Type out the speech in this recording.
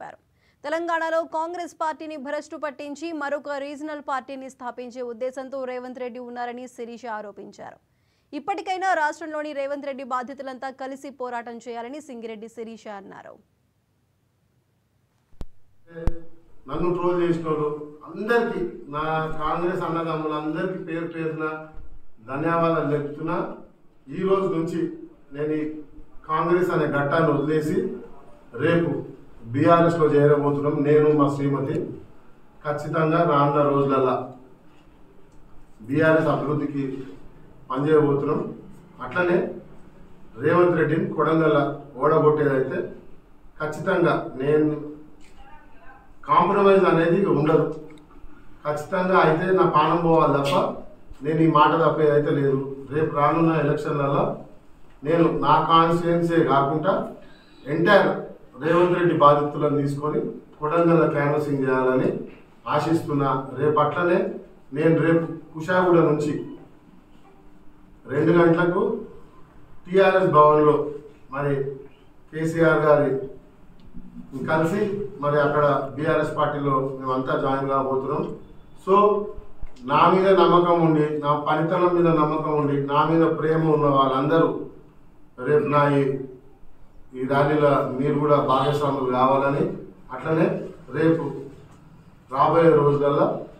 తెలిపారు తెలంగాణలో కాంగ్రెస్ పార్టీని భ్రష్టు పట్టించి మరొక రీజనల్ పార్టీని స్థాపించే ఉద్దేశంతో రేవంత్ రెడ్డి ఉన్నారని శిరీష ఆరోపించారు ఇప్పటికైనా రాష్ట్రంలోని రేవంత్ రెడ్డి బాధ్యతలంతా కలిసి పోరాటం చేయాలని సింగిరెడ్డి శిరీష అన్నారు నన్ను ట్రోల్ చేసిన వాళ్ళు అందరికీ నా కాంగ్రెస్ అన్నదమ్ములందరికీ పేరు పేరున ధన్యవాదాలు చెప్తున్నా ఈ రోజు నుంచి నేను ఈ కాంగ్రెస్ అనే ఘట్టాన్ని వదిలేసి రేపు బీఆర్ఎస్లో చేరబోతున్నాం నేను మా శ్రీమతి ఖచ్చితంగా రానున్న రోజులల్లా బీఆర్ఎస్ అభివృద్ధికి పనిచేయబోతున్నాం అట్లనే రేవంత్ రెడ్డిని కొడంగల్ ఓడగొట్టేదైతే ఖచ్చితంగా నేను కాంప్రమైజ్ అనేది ఇక ఉండదు ఖచ్చితంగా అయితే నా పానం పోవాలి తప్ప నేను ఈ మాట తప్పేది అయితే లేదు రేపు రానున్న ఎలక్షన్లలో నేను నా కాన్స్టిట్యున్సీ కాకుండా ఎంటైర్ రేవంత్ రెడ్డి బాధితులను తీసుకొని కొడంగల్ క్యాన్వసింగ్ చేయాలని ఆశిస్తున్నా రేపు అట్లనే నేను రేపు కుషాగూడ నుంచి రెండు గంటలకు టిఆర్ఎస్ భవన్లో మరి కేసీఆర్ గారి కలిసి మరి అక్కడ బీఆర్ఎస్ పార్టీలో మేమంతా జాయిన్ కాబోతున్నాం సో నా మీద నమ్మకం ఉండి నా పనితనం మీద నమ్మకం ఉండి నా మీద ప్రేమ ఉన్న వాళ్ళందరూ రేపు నా ఈ ఈ ర్యాలీలో మీరు కూడా భాగస్వాములు కావాలని అట్లనే రేపు రాబోయే రోజులలో